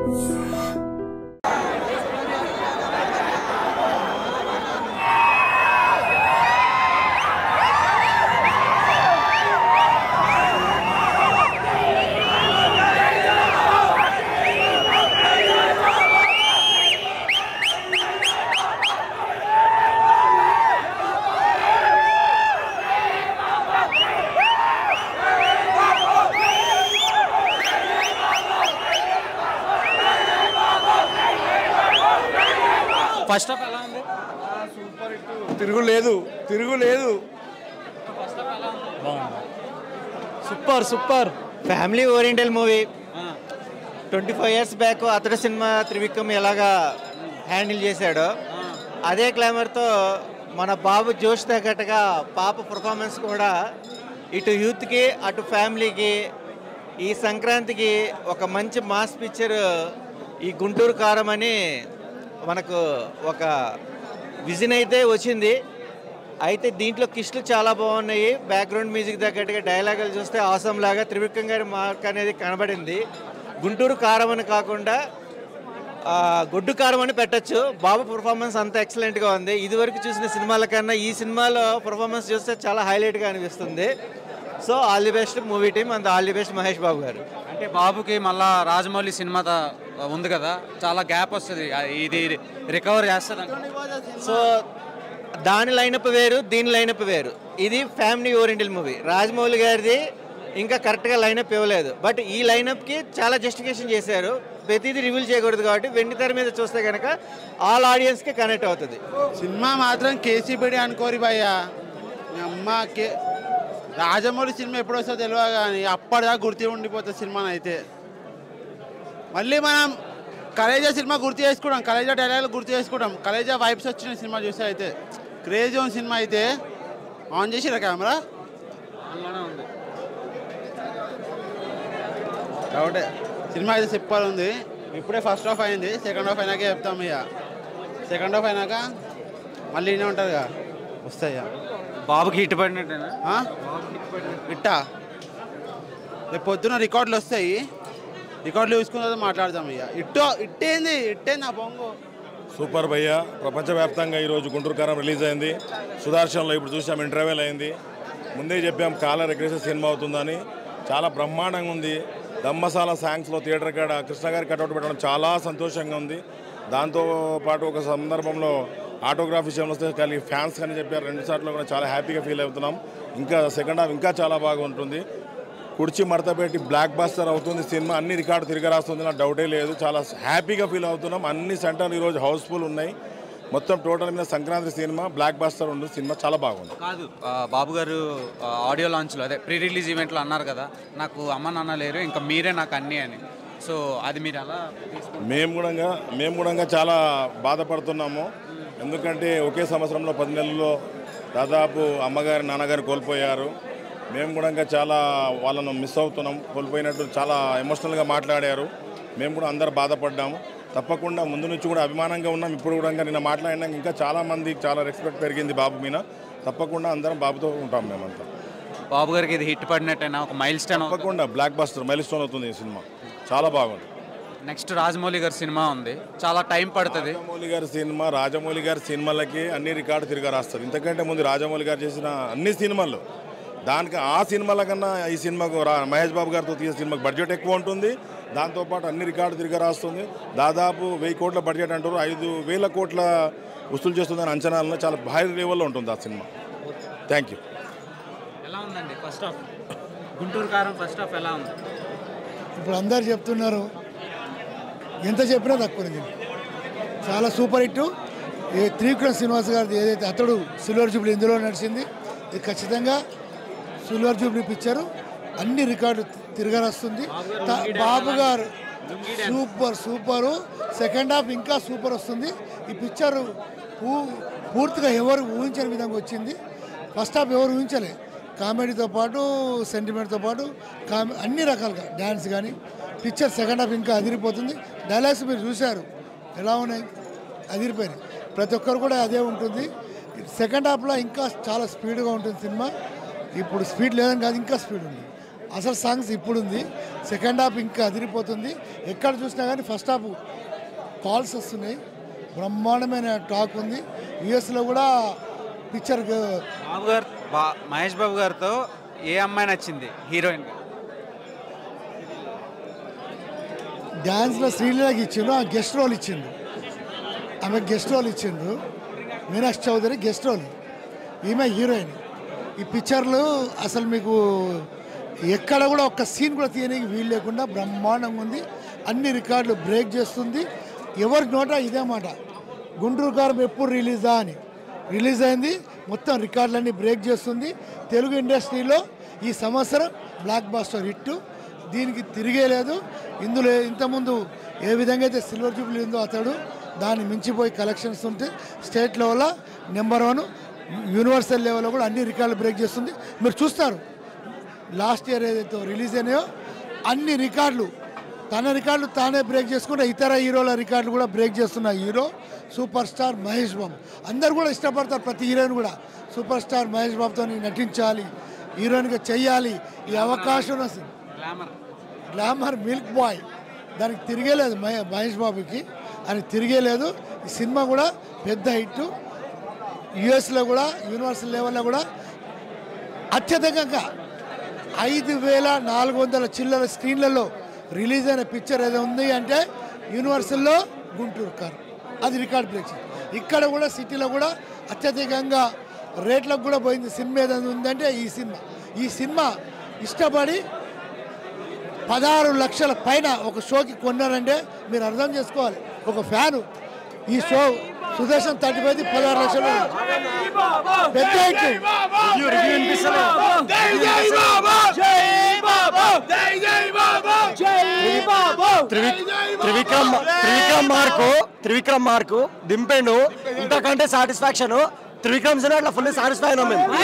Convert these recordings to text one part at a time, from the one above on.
First of ఎలా ఉంది తిరుగులేదు తిరుగులేదు super super family oriental movie twenty five years back Athadu cinema Trivikram ఎలాగా హ్యాండిల్ చేశాడో అదే క్లైమర్తో మన బాబు జోష్ తగ్గట్టుగా పాప పర్ఫార్మెన్స్ కూడా ఇటు యూత్కి అటు ఫ్యామిలీకి ఈ సంక్రాంతికి ఒక మంచి మాస్ పిక్చర్ ఈ గుంటూరు కారం అని మనకు ఒక విజన్ అయితే వచ్చింది అయితే దీంట్లో కిస్టులు చాలా బాగున్నాయి బ్యాక్గ్రౌండ్ మ్యూజిక్ తగ్గట్టుగా డైలాగులు చూస్తే ఆసమ్ లాగా త్రివిక్రమ్ గారి మార్క్ అనేది కనబడింది గుంటూరు కారం అని కాకుండా ఆ, గొడ్డు కారం అని పెట్టచ్చు బాబు పర్ఫార్మెన్స్ అంత ఎక్సలెంట్గా ఉంది ఇదివరకు చూసిన సినిమాల కన్నా ఈ సినిమాలో పర్ఫార్మెన్స్ చూస్తే చాలా హైలైట్గా అనిపిస్తుంది so all the best movie team and all the best Mahesh Babu garu అంటే బాబుకి మళ్ళా రాజమౌళి సినిమా త- ఉంది కదా చాలా గ్యాప్ వస్తుంది ఇది రికవర్ చేస్తుంది సో దాని లైనప్ వేరు దీని లైనప్ వేరు ఇది ఫ్యామిలీ ఓరియంటల్ మూవీ రాజమౌళి గారిది ఇంకా కరెక్ట్గా లైనప్ ఇవ్వలేదు బట్ ఈ లైనప్కి చాలా జస్టిఫికేషన్ చేశారు ప్రతిదీ రివీల్ చేయకూడదు కాబట్టి వెండి తెర మీద చూస్తే కనుక ఆల్ ఆడియన్స్కి కనెక్ట్ అవుతుంది సినిమా మాత్రం కేసీపీడి అనుకోరి భయ్య మీ అమ్మ కే రాజమౌళి సినిమా ఎప్పుడు వస్తుందో తెలియదు కానీ అప్పటిదాకా గుర్తు ఉండిపోతుంది సినిమా అయితే మళ్ళీ మనం కలేజా సినిమా గుర్తు చేసుకుంటాం కలేజా డైలాగ్ గుర్తు చేసుకుంటాం కలేజా వైబ్స్ వచ్చిన సినిమా చూస్తే అయితే క్రేజీ ఉన్న సినిమా అయితే ఆన్ చేసిరా కెమెరా ఉంది కాబట్టి సినిమా అయితే చెప్పాలి ఉంది ఇప్పుడే ఫస్ట్ హాఫ్ అయింది సెకండ్ హాఫ్ అయినాక చెప్తాం ఇక సెకండ్ హాఫ్ అయినాక మళ్ళీ ఇనే ఉంటారుగా వస్తాయా బాబుకి హిట్ పడినట్టేనా ఇట్టా రేపు పొద్దున రికార్డులు వస్తాయి రికార్డులు చూసుకున్న తర్వాత మాట్లాడదాం ఇక ఇట్టో ఇట్టేంది ఇట్టేంది నా బొంగు సూపర్ భయ్య ప్రపంచవ్యాప్తంగా ఈరోజు గుంటూరు కారం రిలీజ్ అయింది సుదర్శన్లో ఇప్పుడు చూసాం ఇంటర్వెల్ అయింది ముందే చెప్పాం కాలర్ ఎగ్రెసివ్ సినిమా అవుతుందని చాలా బ్రహ్మాండంగా ఉంది దమ్మసాల సాంగ్స్లో థియేటర్ కాడ కృష్ణ గారి కట్అవుట్ పెట్టడం చాలా సంతోషంగా ఉంది దాంతో పాటు ఒక సందర్భంలో ఆటోగ్రాఫ్ విషయంలో వస్తే కలిగి ఫ్యాన్స్ కానీ చెప్పారు రెండు సార్లు కూడా చాలా హ్యాపీగా ఫీల్ అవుతున్నాం ఇంకా సెకండ్ హాఫ్ ఇంకా చాలా బాగా ఉంటుంది కుర్చీ మడత పెట్టి బ్లాక్ బాస్టర్ అవుతుంది సినిమా అన్ని రికార్డు తిరిగి రాస్తుంది నాకు డౌటే లేదు చాలా హ్యాపీగా ఫీల్ అవుతున్నాం అన్ని సెంటర్లు ఈరోజు హౌస్ఫుల్ ఉన్నాయి మొత్తం టోటల్ మీద సంక్రాంతి సినిమా బ్లాక్ బాస్టర్ ఉంది సినిమా చాలా బాగుంది కాదు ఆ, బాబు గారు ఆ, ఆడియో లాంచ్లో అదే ప్రీ రిలీజ్ ఈవెంట్లో అన్నారు కదా నాకు అమ్మ నాన్న లేరు ఇంకా మీరే నాకు అన్నీ అని సో అది మీరు అలా తీసుకు మేము కూడా మేము కూడా చాలా బాధపడుతున్నాము ఎందుకంటే ఒకే సంవత్సరంలో పది నెలల్లో దాదాపు అమ్మగారి నాన్నగారు కోల్పోయారు మేము కూడా చాలా వాళ్ళను మిస్ అవుతున్నాం కోల్పోయినట్టు చాలా ఎమోషనల్గా మాట్లాడారు మేము కూడా అందరు బాధపడ్డాము తప్పకుండా ముందు నుంచి కూడా అభిమానంగా ఉన్నాం ఇప్పుడు కూడా నిన్న మాట్లాడినాక ఇంకా చాలా మందికి చాలా రెస్పెక్ట్ పెరిగింది బాబు మీద తప్పకుండా అందరం బాబుతో ఉంటాం మేమంతా బాబు గారికి ఇది హిట్ పడినట్టేనా ఒక మైల్ స్టోన్ తప్పకుండా బ్లాక్ బస్టర్ మైల్ స్టోన్ అవుతుంది ఈ సినిమా చాలా బాగుంది నెక్స్ట్ రాజమౌళి గారి సినిమా ఉంది చాలా టైం పడుతుంది రాజమౌళి గారి సినిమా రాజమౌళి గారి సినిమాలకి అన్ని రికార్డు తిరిగి రాస్తారు ఇంతకంటే ముందు రాజమౌళి గారు చేసిన అన్ని సినిమాలు దానికి ఆ సినిమాల కన్నా ఈ సినిమాకు రా మహేష్ బాబు గారితో తీసే సినిమాకి బడ్జెట్ ఎక్కువ ఉంటుంది దాంతోపాటు అన్ని రికార్డు తిరిగి రాస్తుంది దాదాపు వెయ్యి కోట్ల బడ్జెట్ అంటారు ఐదు వేల కోట్ల వసూలు చేస్తుందని అంచనాలను చాలా హై లెవెల్లో ఉంటుంది ఆ సినిమా థ్యాంక్ యూ ఎలా ఉందండి ఫస్ట్ హాఫ్ గుంటూరు కారం ఫస్ట్ హాఫ్ ఎలా ఉంది ఇప్పుడు అందరు చెప్తున్నారు ఎంత చెప్పినా తక్కువ దీనికి చాలా సూపర్ హిట్ ఈ త్రివిక్రమ్ శ్రీనివాస్ గారిది ఏదైతే అతడు సిల్వర్ జూబ్లీ ఇందులో నడిచింది ఇది ఖచ్చితంగా సిల్వర్ జూబ్లీ పిక్చరు అన్ని రికార్డు తిరగరస్తుంది త- బాబు గారు సూపర్ సూపరు సెకండ్ హాఫ్ ఇంకా సూపర్ వస్తుంది ఈ పిక్చర్ పూ పూర్తిగా ఎవరు ఊహించని విధంగా వచ్చింది ఫస్ట్ హాఫ్ ఎవరు ఊహించలే కామెడీతో పాటు సెంటిమెంట్తో పాటు కామె అన్ని రకాలుగా డ్యాన్స్ కానీ పిక్చర్ సెకండ్ హాఫ్ ఇంకా అదిరిపోతుంది డైలాగ్స్ మీరు చూశారు ఎలా ఉన్నాయి అదిరిపోయినాయి ప్రతి ఒక్కరు కూడా అదే ఉంటుంది సెకండ్ హాఫ్లో ఇంకా చాలా స్పీడ్గా ఉంటుంది సినిమా ఇప్పుడు స్పీడ్ లేదని కాదు ఇంకా స్పీడ్ ఉంది అసలు సాంగ్స్ ఇప్పుడు ఉంది సెకండ్ హాఫ్ ఇంకా అదిరిపోతుంది ఎక్కడ చూసినా కానీ ఫస్ట్ హాఫ్ కాల్స్ వస్తున్నాయి బ్రహ్మాండమైన టాక్ ఉంది యుఎస్లో కూడా పిక్చర్ బాబు గారు బా మహేష్ బాబు గారితో ఏ అమ్మాయి నచ్చింది హీరోయిన్ డ్యాన్స్లో శ్రీలీలకి ఇచ్చిండ్రు ఆ గెస్ట్ రోల్ ఇచ్చిండ్రు ఆమె గెస్ట్ రోల్ ఇచ్చిండ్రు మీనాక్షి చౌదరి గెస్ట్ రోల్ ఈమె హీరోయిన్ ఈ పిక్చర్లు అసలు మీకు ఎక్కడ కూడా ఒక్క సీన్ కూడా తీయడానికి వీలు లేకుండా బ్రహ్మాండంగా ఉంది అన్ని రికార్డులు బ్రేక్ చేస్తుంది ఎవరి నోట ఇదే మాట గుంటూరు కారం ఎప్పుడు రిలీజా అని రిలీజ్ అయింది మొత్తం రికార్డులన్నీ బ్రేక్ చేస్తుంది తెలుగు ఇండస్ట్రీలో ఈ సంవత్సరం బ్లాక్ బాస్టర్ హిట్ దీనికి తిరిగే లేదు ఇందులో ఇంతకుముందు ఏ విధంగా అయితే సిల్వర్ జూబ్లీ ఉందో అతడు దాన్ని మించిపోయి కలెక్షన్స్ ఉంటే స్టేట్ లెవెల్లో నెంబర్ వన్ యూనివర్సల్ లెవెల్లో కూడా అన్ని రికార్డులు బ్రేక్ చేస్తుంది మీరు చూస్తారు లాస్ట్ ఇయర్ ఏదైతే రిలీజ్ అయినాయో అన్ని రికార్డులు తన రికార్డులు తానే బ్రేక్ చేసుకుంటే ఇతర హీరోల రికార్డులు కూడా బ్రేక్ చేస్తున్న hero super star Mahesh Babu అందరు కూడా ఇష్టపడతారు ప్రతి హీరోయిన్ కూడా సూపర్ స్టార్ మహేష్ బాబుతో నటించాలి హీరోయిన్గా చెయ్యాలి ఈ అవకాశం వస్తుంది గ్లామర్ గ్లామర్ మిల్క్ బాయ్ దానికి తిరిగేలేదు మహే- మహేష్ బాబుకి అని తిరిగేలేదు ఈ సినిమా కూడా పెద్ద హిట్ యుఎస్లో కూడా యూనివర్సల్ లెవెల్లో కూడా అత్యధికంగా ఐదు వేల నాలుగు వందల చిల్లర స్క్రీన్లలో రిలీజ్ అయిన పిక్చర్ ఏదో ఉంది అంటే యూనివర్సల్లో గుంటూరు కార్ అది రికార్డ్ బ్రేక్ ఇక్కడ కూడా సిటీలో కూడా అత్యధికంగా రేట్లకు కూడా పోయింది సినిమా ఏదైనా ఉందంటే ఈ సినిమా ఈ సినిమా ఇష్టపడి పదహారు లక్షల పైన ఒక షోకి కొన్నారంటే మీరు అర్థం చేసుకోవాలి ఒక ఫ్యాను ఈ షో సుదర్శన్ థర్టీ ఫైవ్ పదహారు లక్షలు పెద్ద hit Trivikram Trivikram mark Trivikram mark దింపేండు ఇంతకంటే సాటిస్ఫాక్షన్ త్రివిక్రమ్ సినిమా అట్లా full satisfy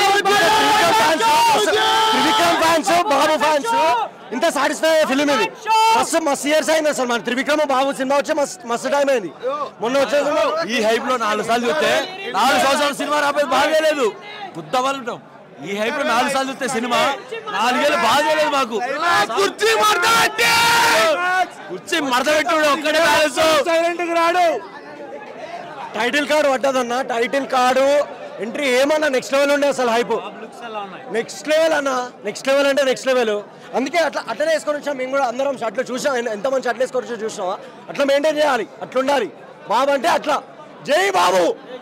Trivikram fans Babu fans ఇంత సాటిస్ఫై అయ్యే ఫిలిం ఇది మస్తు మస్తు ఇయర్స్ అయింది అసలు మన త్రివిక్రమ్ బాబు సినిమా వచ్చి మస్తు మస్తు టైం అయింది మొన్న వచ్చేసి ఈ హైప్ లో నాలుగు సార్లు చూస్తే నాలుగు సంవత్సరాల సినిమా రాబోయేది బాగాలేదు బుద్ధవాళ్ళు ఉంటాం ఈ హైప్ లో నాలుగు సార్లు చూస్తే సినిమా నాలుగేళ్ళు బాగాలేదు మాకు కుర్చీ మడత పెట్టి కుర్చీ మడత పెట్టుడు ఒక్కడే బ్యాలెన్స్ రాడు టైటిల్ కార్డు పడ్డదన్న టైటిల్ కార్డు ఎంట్రీ ఏమన్నా నెక్స్ట్ లెవెల్ ఉండే అసలు హైప్ నెక్స్ట్ లెవెల్ అన్న నెక్స్ట్ లెవెల్ అంటే నెక్స్ట్ లెవెల్ అందుకే అట్లా అట్లనే వేసుకొని వచ్చాం మేము కూడా అందరం షర్ట్లు చూసాం ఎన్- ఎంతమంది షర్ట్లు వేసుకొని వచ్చి చూసామా అట్లా మెయింటైన్ చేయాలి అట్లా ఉండాలి బాబు అంటే అట్లా జై బాబు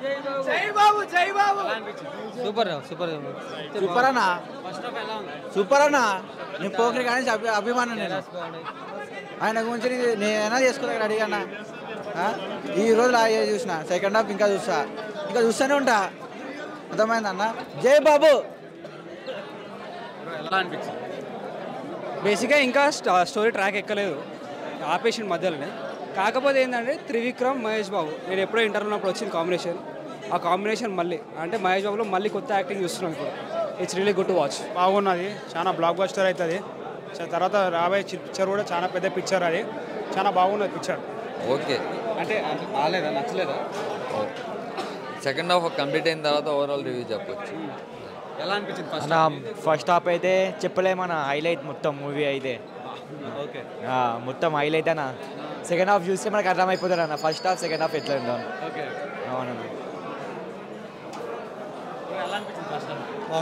సూపర్ సూపర్ సూపర్ అన్న సూపర్ అన్న నేను పోకరి కానీ అభి- అభిమానం నేను ఆయన గురించి నీ- నేనైనా చేసుకోలేక రెడీ అన్న ఆ? ఈ రోజు లాగే చూసిన సెకండ్ హాఫ్ ఇంకా చూస్తా ఇంకా చూస్తూనే ఉంటా అర్థమైంది అన్న జై బాబు ఎలా అనిపించింది బేసిక్గా ఇంకా స్టా- స్టోరీ ట్రాక్ ఎక్కలేదు ఆపేషన్ మధ్యలోనే కాకపోతే ఏంటంటే త్రివిక్రమ్ మహేష్ బాబు నేను ఎప్పుడో ఇంటర్వ్యూ ఉన్నప్పుడు వచ్చింది కాంబినేషన్ ఆ కాంబినేషన్ మళ్ళీ అంటే మహేష్ బాబులో మళ్ళీ కొత్త యాక్టింగ్ చూస్తున్నాం ఇప్పుడు it's really good to watch బాగున్నది చాలా బ్లాక్ బస్టర్ అవుతుంది చ- తర్వాత రాబోయే పిక్చర్ కూడా చాలా పెద్ద పిక్చర్ అది చాలా బాగున్నది పిక్చర్ ఓకే అంటే అంటే బాగాలేదా నచ్చలేదా సెకండ్ హాఫ్ కంప్లీట్ అయిన తర్వాత ఓవరాల్ రివ్యూ చెప్పొచ్చు ఎలా అనిపించింది ఫస్ట్ అన్న ఫస్ట్ హాఫ్ అయితే చెప్పలేమన్న హైలైట్ మొత్తం మూవీ అయితే ఓకే ఆ, మొత్తం హైలైట్ అన్న సెకండ్ హాఫ్ చూస్తే మనకు అర్థమైపోతుంది అన్న ఫస్ట్ హాఫ్ సెకండ్ హాఫ్ ఎట్లా ఉందో ఓకే అవునన్న ఎలా అనిపించింది ఫస్ట్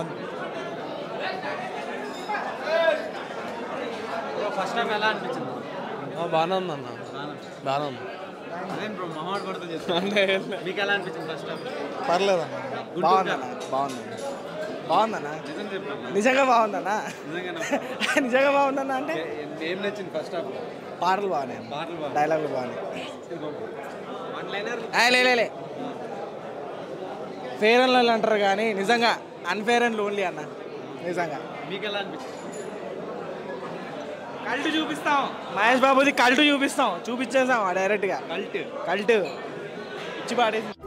ఫస్ట్ టైం ఎలా అనిపించింది బాగానే ఉందన్న బాగానే ఉంది అదేం బ్రో మహాడ్ పడుతూ చేస్తాను మీకు ఎలా అనిపించింది ఫస్ట్ టైం పర్లేదన్న బాగుందన్న బాగుందన్న బాగుందన్న నిజం చెప్పు నిజంగా బాగుందన్న నిజంగా నిజంగా బాగుందన్న అంటే ఏం నచ్చింది ఫస్ట్ హాఫ్ పాటలు బాగున్నాయి పాటలు బాగా డైలాగులు బాగున్నాయి వన్ లైనర్ లే ఫేర్ అండ్ లవ్లీ అంటారు కానీ నిజంగా అన్ఫేర్ అండ్ లోన్లీ అన్న నిజంగా మీకు ఎలా అనిపించింది కల్ట్ చూపిస్తాం మహేష్ బాబుది కల్టు చూపిస్తాం చూపించేసాం డైరెక్ట్గా కల్ట్ కల్టు ఇచ్చి పాడేసి